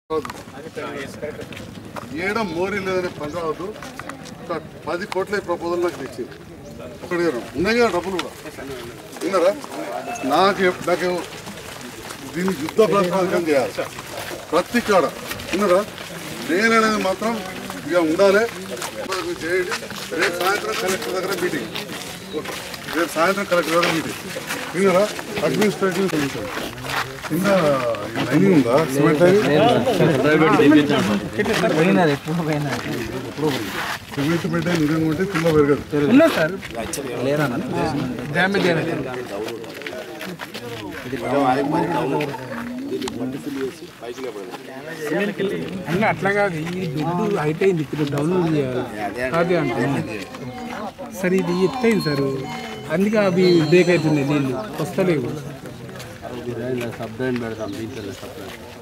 ఏడ మోరీ లేదనే పని రావద్దు ఒక పది కోట్ల ప్రపోజల్ నాకు తెచ్చి ఒకటి కదా ఉన్నాయి కదా డబ్బులు కూడా విన్నారా నాకు ఎప్- నాకు దీన్ని యుద్ధ ప్రాతిపదికం చేయాలి ప్రతి కాడ విన్నారా నేననేది మాత్రం ఇక ఉండాలి మీరు చేయండి రేపు సాయంత్రం కలెక్టర్ దగ్గర మీటింగ్ ఓకే. రేపు సాయంత్రం కలెక్టర్ దగ్గర మీటింగ్ విన్నారా అడ్మినిస్ట్రేటివ్ సొల్యూషన్ కింద లైనింగ్ ఉందా సిమెంట్ లైనింగ్ పోయినది ఎప్పుడు పోయినది సిమెంట్ పెట్టే నిజంగా ఉంటే కింద పెరగదు ఉన్నా సార్ లేదన్న డ్యామేజ్ అయినట్టు అన్న అట్లా కాదు ఈ దుడ్డు హైట్ అయింది ఇప్పుడు డౌన్లోడ్ చేయాలి అదే అంటే సార్ ఇది ఎత్తైంది సార్ అందుకే అవి బ్రేక్ అవుతున్నాయి నీళ్ళు వస్తలేవు సబ్ డ్రైన్ పెడతాం దీంట్లో సబ్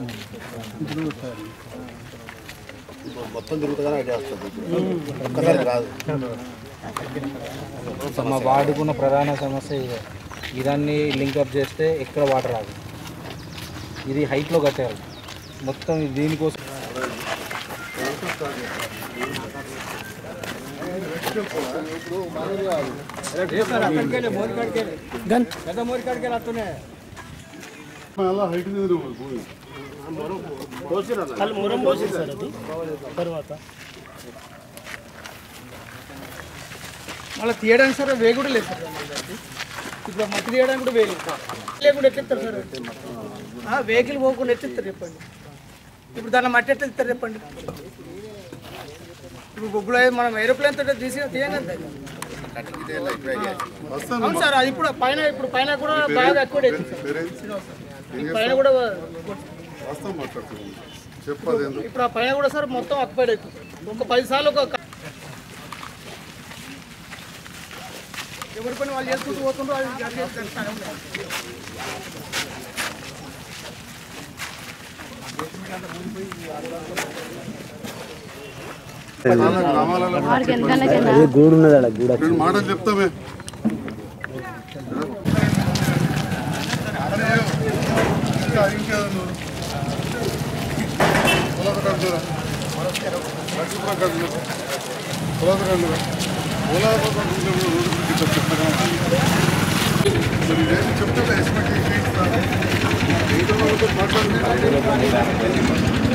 మొత్తం తిరుగుతుందని ఐడియా వస్తుంది ఒక్కసారి రాదు మా వాడుకున్న ప్రధాన సమస్య ఇదే ఇదాన్ని లింకప్ చేస్తే ఎక్కడ వాటర్ రాదు ఇది హైట్లో కట్టారు మొత్తం దీనికోసం అలా హైట్ మీద భూమి మళ్ళీ తీయడానికి సార్ వే కూడా లేదు సార్ ఇప్పుడు ఆ మట్టి తీయడానికి కూడా వేలు లేకుండా ఎట్లెత్తారు సార్ వెహికల్ పోకుండా ఎత్తిస్తారు చెప్పండి ఇప్పుడు దాన్ని మట్టి ఎట్లా ఇస్తారు చెప్పండి ఇప్పుడు ఇప్పుడు మనం ఏరోప్లేన్ తోటి తీసి తీయగంతే వస్తాను అవును సార్ అది ఇప్పుడు పైన ఇప్పుడు పైన కూడా బాగా ఎక్కువ ఎత్తుంది సార్. పేరెంట్స్ పైన కూడా వస్తాం మాట్లాడుతున్నాం చెప్పదు ఎందుకు ఇప్పుడు ఆ పైన కూడా సార్ మొత్తం అక్యుపైడ్ అవుతుంది ఒక పది సార్లు ఒక ఎవరి పని వాళ్ళు చేసుకుంటూ పోతుండ్రో అది జరిగేది చాలా గ్రామాలలో గూడు ఉన్నది అక్కడ గూడ రెండు మాటలు చెప్తామే ఇంకా ఇంకేదో నువ్వు. పొలాల కాడ చూరా. లక్ష్మీపురం కాడ చూరా. పొలాల కాడ చూరా. పొలాల కాడ ఉంటే కూడా రోడ్డు గురించి ఇట్లా చెప్తారా? మరి ఇదేంటి చెప్తే ఎస్పెక్ట్ చేసి ఇస్తారా? ఏదో వాళ్ళతో మాట్లాడండి.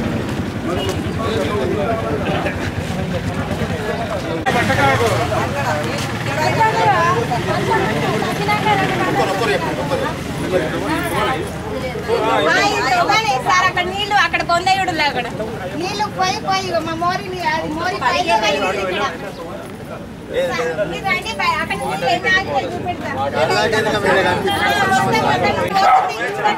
సార్ అక్కడ నీళ్లు అక్కడ పొందయుడు అక్కడ నీళ్లు పోయి పోయి మా మోరి నీ- అది మోరి పైకి పోయి నీళ్ళు ఇక్కడ. సార్, మీరు రండి బయ- అక్కడ నీళ్ళు ఎన్ని ఆగినాయి చూపెడతా. వస్తే మాత్రం పోతుంది,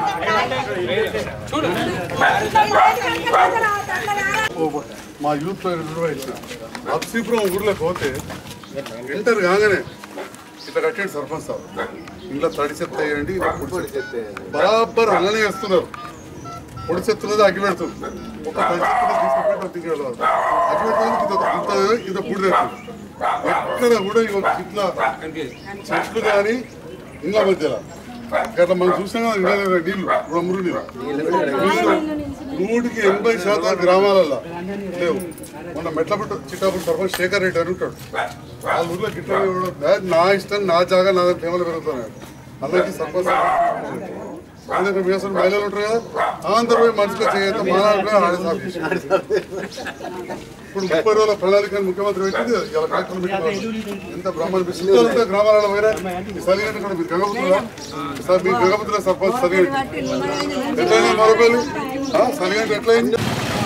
చూపెడతా. మా యూత్ నిర్వహించిన అప్సీపురం ఊర్లోకి పోతే ఎంటర్ కాగానే ఇట్లా కట్టండి సర్పంచ్ సార్ ఇంట్లో తడి చెత్త వేయండి ఇలా పొడి చెత్త బరాబర్ అలానే వేస్తున్నారు పొడి చెత్త ఉన్నది అగ్గి పెడుతుంది ఒక తడి చెత్త తీసుకుపోయి తీసుకెళ్ళి అగ్గి పెడుతుంది ఇంత ఇంత ఇంత పొడి తెస్తుంది ఎక్కడ కూడా ఇగో ఇట్లా చెట్లు కానీ ఇంకా మధ్యలో అట్లా మనం చూసినా కదా ఇంకా లేవు నీళ్ళు ఇప్పుడు అమ్మురు నీళ్ళు నూటికి ఎనభై శాతం గ్రామాలలో లేవు మొన్న మెట్లపట్టు చిట్టాపట్టు సర్పంచ్ శేఖర్ రెడ్డి అని ఉంటాడు వాళ్ళ ఊర్లో గిట్ల నా ఇష్టం నా జాగా నా ప్రేమలు పెరుగుతున్నాయి అందరికీ సర్పంచ్ అందరికీ మీ అసలు మహిళలు ఉంటారు కదా అందరూ పోయి మనుషులు చేయొద్దు మానాడు ఆడే సాఫ్ చేసి ఇప్పుడు ముప్పై రోజుల ప్రణాళిక ముఖ్యమంత్రి పెట్టింది ఇలా కలెక్టర్ పెట్టింది. ఎంత బ్రహ్మాండ ఉంటే గ్రామాలలో వేరే సరిగంట కూడా మీరు గంగపుత్రులా సార్ మీ గంగపుత్రుల సర్పంచ్ సరిగంట ఎట్లయింది మరొకరు సరిగంట ఎట్లయింది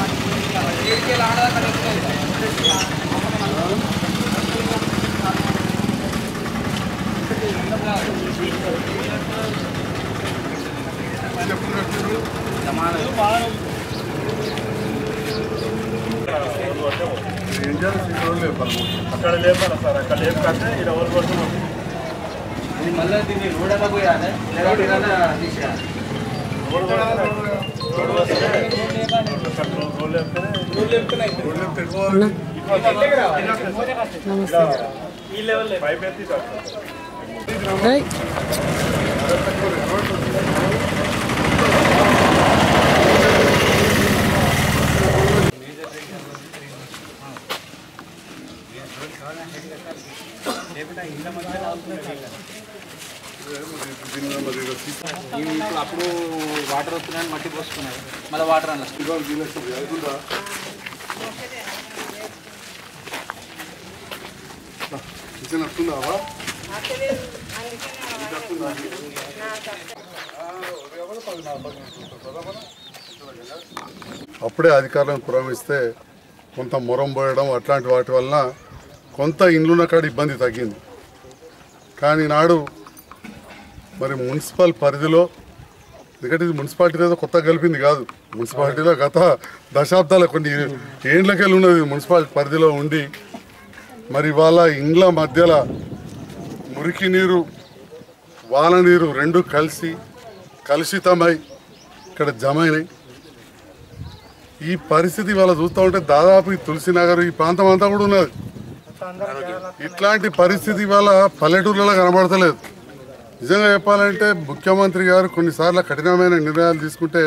ఎప్పుడు కట్టిండ్రు? ఏం చేయాలి సీట్ రోజులు లేపాలి. అక్కడ లేపాలి సార్ అక్కడ లేకపోతే ఇక్కడ ఎవరు కోసం మళ్ళీ దీన్ని రోడ్ ఎలా పోయాలి తీసేయాలి రోడ్లు లేపితేనే రోడ్లు లేపితే ఎటు పోవాలి? పైప్ ఎత్తి సార్ ఆ వాటర్ వస్తున్నాయని మట్టి పోసుకున్నారు మళ్ళీ వాటర్ అన్న ఇవాళ వీళ్ళకి వెళ్తుందా? కిచెన్ వస్తుందావా అప్పుడే అధికారులను పురమిస్తే కొంత మొరం పోయడం అట్లాంటి వాటి వలన కొంత ఇండ్లున్న కాడ ఇబ్బంది తగ్గింది కానీ నాడు మరి మున్సిపల్ పరిధిలో ఎందుకంటే ఇది మున్సిపాలిటీ ఏదో కొత్తగా కలిపింది కాదు మున్సిపాలిటీలో గత దశాబ్దాల కొన్ని ఏండ్లకెళ్ళి ఉన్నది ఇది మున్సిపాలిటీ పరిధిలో ఉండి మరి వాళ్ళ ఇండ్ల మధ్యలో మురికి నీరు వాన నీరు రెండు కలిసి కలుషితమై ఇక్కడ జమైనాయి ఈ పరిస్థితి వాళ్ళ చూస్తూ ఉంటే దాదాపు ఈ తులసి నగర్ ఈ ప్రాంతం అంతా కూడా ఉన్నది ఇట్లాంటి పరిస్థితి వాళ్ళ పల్లెటూర్లలో కనబడతలేదు నిజంగా చెప్పాలంటే ముఖ్యమంత్రి గారు కొన్నిసార్లు కఠినమైన నిర్ణయాలు తీసుకుంటే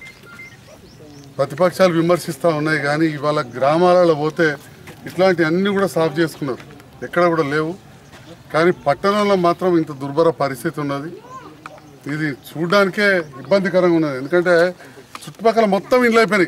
ప్రతిపక్షాలు విమర్శిస్తూ ఉన్నాయి కానీ ఇవాళ గ్రామాలలో పోతే ఇట్లాంటి అన్నీ కూడా సాఫ్ చేసుకున్నారు ఎక్కడ కూడా లేవు కానీ పట్టణంలో మాత్రం ఇంత దుర్భర పరిస్థితి ఉన్నది ఇది చూడడానికే ఇబ్బందికరంగా ఉన్నది ఎందుకంటే చుట్టుపక్కల మొత్తం ఇండ్లు అయిపోయినాయి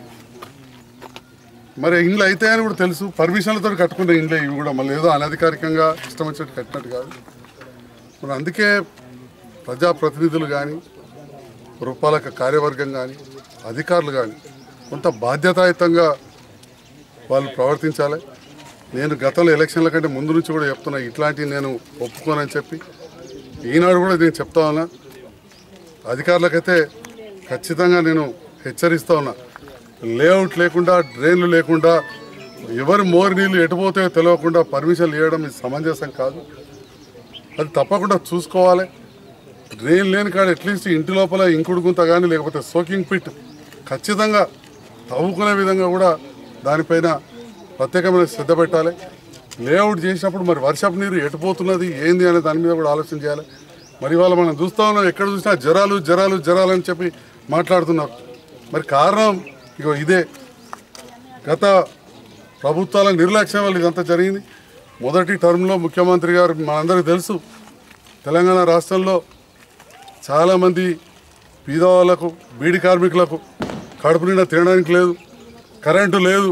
మరి ఇండ్లు అవుతాయని కూడా తెలుసు పర్మిషన్లతో కట్టుకున్న ఇండ్లే ఇవి కూడా మళ్ళీ ఏదో అనధికారికంగా ఇష్టం వచ్చినట్టు కట్టినట్టు కాదు మరి అందుకే ప్రజాప్రతినిధులు కానీ పురపాలక కార్యవర్గం కానీ అధికారులు కానీ కొంత బాధ్యతాయుతంగా వాళ్ళు ప్రవర్తించాలి నేను గతంలో ఎలక్షన్ల కంటే ముందు నుంచి కూడా చెప్తున్నా ఇట్లాంటివి నేను ఒప్పుకోనని చెప్పి ఈనాడు కూడా నేను చెప్తా ఉన్నా అధికారులకైతే ఖచ్చితంగా నేను హెచ్చరిస్తా ఉన్నా లేఅవుట్ లేకుండా డ్రైన్లు లేకుండా ఎవరు మోరి నీళ్ళు ఎటుపోతాయో తెలియకుండా పర్మిషన్లు ఇవ్వడం ఇది సమంజసం కాదు అది తప్పకుండా చూసుకోవాలి డ్రైన్ లేని కాడ అట్లీస్ట్ ఇంటి లోపల ఇంకుడు గుంత కానీ లేకపోతే సోకింగ్ పిట్ ఖచ్చితంగా తవ్వుకునే విధంగా కూడా దానిపైన ప్రత్యేకమైన శ్రద్ధ పెట్టాలి లేఅవుట్ చేసినప్పుడు మరి వర్షపు నీరు ఎటుపోతున్నది ఏంది అనే దాని మీద కూడా ఆలోచన చేయాలి మరి ఇవాళ మనం చూస్తా ఉన్నాం ఎక్కడ చూసినా జ్వరాలు జ్వరాలు జ్వరాలు అని చెప్పి మాట్లాడుతున్నారు మరి కారణం ఇగో ఇదే గత ప్రభుత్వాల నిర్లక్ష్యం వల్ల ఇదంతా జరిగింది మొదటి టర్మ్లో ముఖ్యమంత్రి గారు మనందరికీ తెలుసు తెలంగాణ రాష్ట్రంలో చాలామంది పేదవాళ్లకు బీడి కార్మికులకు కడుపు నిండా తినడానికి లేదు కరెంటు లేదు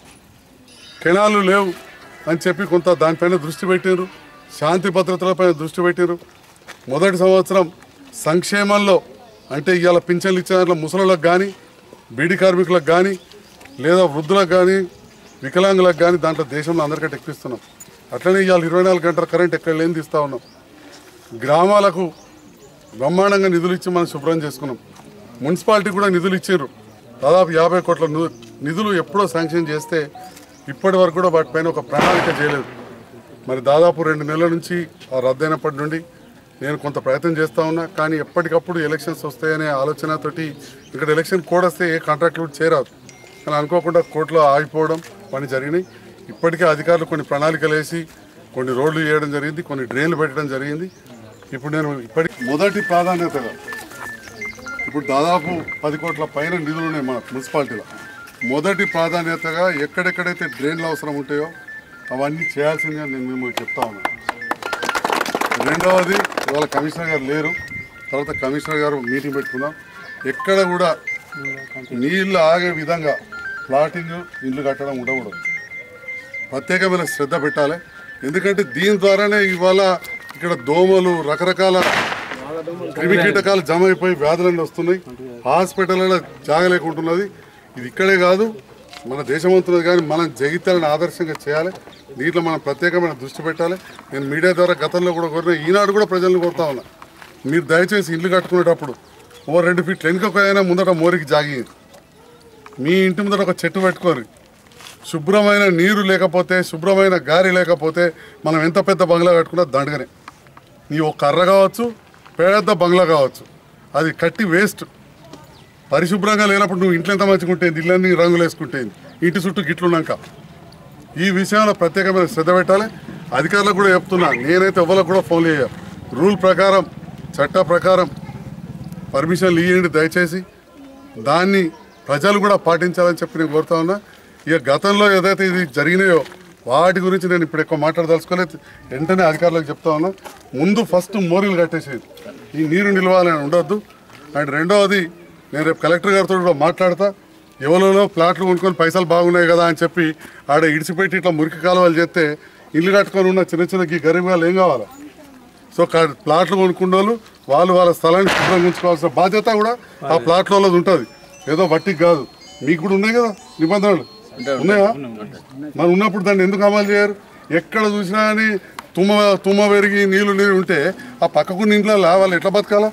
కెనాలు లేవు అని చెప్పి కొంత దానిపైన దృష్టి పెట్టారు శాంతి భద్రతలపైన దృష్టి పెట్టారు మొదటి సంవత్సరం సంక్షేమంలో అంటే ఇవాళ పింఛన్లు ఇచ్చిన దాంట్లో ముసలులకు కానీ బీడి కార్మికులకు కానీ లేదా వృద్ధులకు కానీ వికలాంగులకు కానీ దాంట్లో దేశంలో అందరికంటే ఎక్కిస్తున్నాం అట్లనే ఇవాళ ఇరవై నాలుగు గంటల కరెంట్ ఎక్కడ లేని తీస్తూ ఉన్నాం గ్రామాలకు బ్రహ్మాండంగా నిధులు ఇచ్చి మనం శుభ్రం చేసుకున్నాం మున్సిపాలిటీ కూడా నిధులు ఇచ్చారు దాదాపు యాభై కోట్ల ను- నిధులు ఎప్పుడో శాంక్షన్ చేస్తే ఇప్పటి వరకు కూడా వాటిపైన ఒక ప్రణాళిక చేయలేదు మరి దాదాపు రెండు నెలల నుంచి ఆ రద్దయినప్పటి నుండి నేను కొంత ప్రయత్నం చేస్తూ ఉన్నా కానీ ఎప్పటికప్పుడు ఎలక్షన్స్ వస్తాయనే ఆలోచనతోటి ఇక్కడ ఎలక్షన్ కోడ్ వస్తే ఏ కాంట్రాక్ట్లు కూడా చేరాదు కానీ అనుకోకుండా కోర్టులో ఆగిపోవడం పని జరిగినాయి ఇప్పటికే అధికారులు కొన్ని ప్రణాళికలు వేసి కొన్ని రోడ్లు వేయడం జరిగింది కొన్ని డ్రైన్లు పెట్టడం జరిగింది ఇప్పుడు నేను ఇప్పటికి మొదటి ప్రాధాన్యతగా ఇప్పుడు దాదాపు పది కోట్ల పైన నిధులు ఉన్నాయి మన మున్సిపాలిటీలో మొదటి ప్రాధాన్యతగా ఎక్కడెక్కడైతే డ్రైన్లు అవసరం ఉంటాయో అవన్నీ చేయాల్సిందిగా నేను మిమ్మల్ని చెప్తా ఉన్నాను రెండవది ఇవాళ కమిషనర్ గారు లేరు తర్వాత కమిషనర్ గారు మీటింగ్ పెట్టుకుందాం ఎక్కడ కూడా నీళ్ళు ఆగే విధంగా ప్లాటింగ్ ఇల్లు కట్టడం ఉండకూడదు ప్రత్యేకమైన శ్రద్ధ పెట్టాలి ఎందుకంటే దీని ద్వారానే ఇవాళ ఇక్కడ దోమలు రకరకాల క్రిమి కీటకాలు జమ అయిపోయి వ్యాధులన్నీ వస్తున్నాయి హాస్పిటల్లో జాగలేకుంటున్నది ఇది ఇక్కడే కాదు మన దేశమంతున్నది కానీ మనం జగిత్యాలను ఆదర్శంగా చేయాలి దీంట్లో మనం ప్రత్యేకమైన దృష్టి పెట్టాలి నేను మీడియా ద్వారా గతంలో కూడా కోరిన ఈనాడు కూడా ప్రజలను కోరుతా ఉన్నా మీరు దయచేసి ఇల్లు కట్టుకునేటప్పుడు ఓ రెండు ఫీట్లు వెనుకపోయినా ముందట మోరికి జాగి మీ ఇంటి ముందట ఒక చెట్టు పెట్టుకోరు శుభ్రమైన నీరు లేకపోతే శుభ్రమైన గాలి లేకపోతే మనం ఎంత పెద్ద బంగ్లా కట్టుకున్నా దండగనే నీ ఒక కర్ర కావచ్చు పెద్ద బంగ్లా కావచ్చు అది కట్టి వేస్ట్ పరిశుభ్రంగా లేనప్పుడు నువ్వు ఇంట్లో ఎంత మంచిగా ఉంటుంది ఇళ్ళన్నీ రంగులు వేసుకుంటేంది ఇంటి చుట్టూ గిట్లున్నాక ఈ విషయంలో ప్రత్యేకమైన శ్రద్ధ పెట్టాలి అధికారులకు కూడా చెప్తున్నా నేనైతే ఎవరికి కూడా ఫోన్ చేయ రూల్ ప్రకారం చట్ట ప్రకారం పర్మిషన్లు ఇవ్వండి దయచేసి దాన్ని ప్రజలు కూడా పాటించాలని చెప్పి నేను కోరుతా ఉన్నా ఇక గతంలో ఏదైతే ఇది జరిగినాయో వాటి గురించి నేను ఇప్పుడు ఎక్కువ మాట్లాడదలుచుకోలేదు వెంటనే అధికారులకు చెప్తా ఉన్నా ముందు ఫస్ట్ మోరీలు కట్టేసేది ఈ నీరు నిలవాలని ఉండొద్దు అండ్ రెండవది నేను రేపు కలెక్టర్ గారితో కూడా మాట్లాడతా ఎవరిలో ప్లాట్లు కొనుక్కొని పైసలు బాగున్నాయి కదా అని చెప్పి ఆడ ఇడిచిపెట్టి ఇట్లా మురికి కాలువలు చేస్తే ఇల్లు కట్టుకొని ఉన్న చిన్న చిన్న ఈ గరీబ్ వాళ్ళు ఏం కావాలి సో కా- ప్లాట్లు కొనుక్కున్న వాళ్ళు వాళ్ళు వాళ్ళ స్థలాన్ని శుభ్రంగా ఉంచుకోవాల్సిన బాధ్యత కూడా ఆ ప్లాట్ల వాళ్ళది ఉంటుంది ఏదో బట్టికి కాదు మీకు కూడా ఉన్నాయి కదా నిబంధనలు ఉన్నాయా మరి ఉన్నప్పుడు దాన్ని ఎందుకు అమలు చేయరు ఎక్కడ చూసినా కానీ తుమ్మ తుమ్మ పెరిగి నీళ్లు నీళ్ళు ఉంటే ఆ పక్కకున్న ఇంట్లో వాళ్ళు ఎట్లా బతకాలా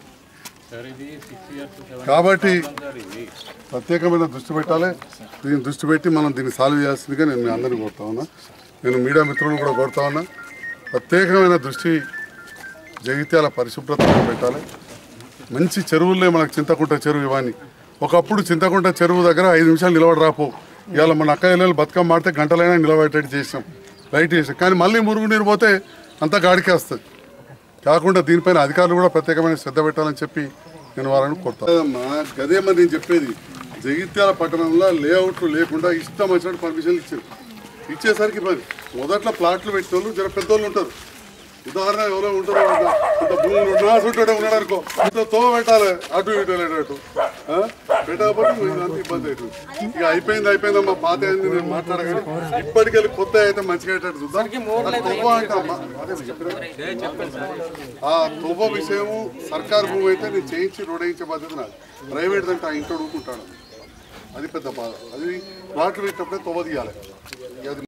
కాబట్టి ప్రత్యేకమైన దృష్టి పెట్టాలి దీన్ని దృష్టి పెట్టి మనం దీన్ని సాల్వ్ చేయాల్సిందిగా నేను మీ అందరినీ కోరుతా ఉన్నా నేను మీడియా మిత్రులను కూడా కోరుతా ఉన్నా ప్రత్యేకమైన దృష్టి జగిత్యాల పరిశుభ్రత మీద పెట్టాలి మంచి చెరువులే మనకు చింతకుంట చెరువు ఇవన్నీ ఒకప్పుడు చింతకుంట చెరువు దగ్గర ఐదు నిమిషాలు నిలబడి రాపో ఇవాళ మన అక్క ఇళ్ళలు బతుకమ్మ మాడితే గంటలైనా నిలబెట్టేట్టు చేసాం లైట్ చేసాం కానీ మళ్ళీ మురుగు నీరు పోతే అంతా గాడికే వస్తుంది కాకుండా దీనిపైన అధికారులు కూడా ప్రత్యేకమైన శ్రద్ధ పెట్టాలని చెప్పి నేను వారిని కొడతాను గదే మరి నేను చెప్పేది జగిత్యాల పట్టణంలో లేఅవుట్లు లేకుండా ఇష్టం వచ్చినట్టు పర్మిషన్లు ఇచ్చారు ఇచ్చేసరికి మరి మొదట్లో ప్లాట్లు పెట్టిన వాళ్ళు జర పెద్దోళ్ళు ఉంటారు ఉదాహరణ ఎవరో ఉంటారు ఇంత భూములు ఉన్నా చుట్టాడే ఉన్నాడు అనుకో ఇంత తో పెట్టాలి అటు ఇటు వెళ్ళేటట్టు ఆ? పెట్టకపోతే నువ్వు ఇదంతా ఇబ్బంది అవుతుంది ఇక అయిపోయింది అయిపోయిందమ్మా పాత అయింది నేను మాట్లాడగానే ఇప్పటికెళ్ళి కొత్త అయితే మంచిగా అయ్యేటట్టు చూద్దాం అది తవ్వ అంటమ్మా అదే చెప్పినా ఆ తువ్వ విషయము సర్కారు భూమి అయితే నేను చేయించి రోడ్ వేయించే బాధ్యత నాది ప్రైవేట్ అంటే ఆ ఇంట్లో ఊరుకుంటాడు అది పెద్ద బాధ అది ప్లాట్లు పెట్టినప్పుడే తువ్వ తీయాలి అది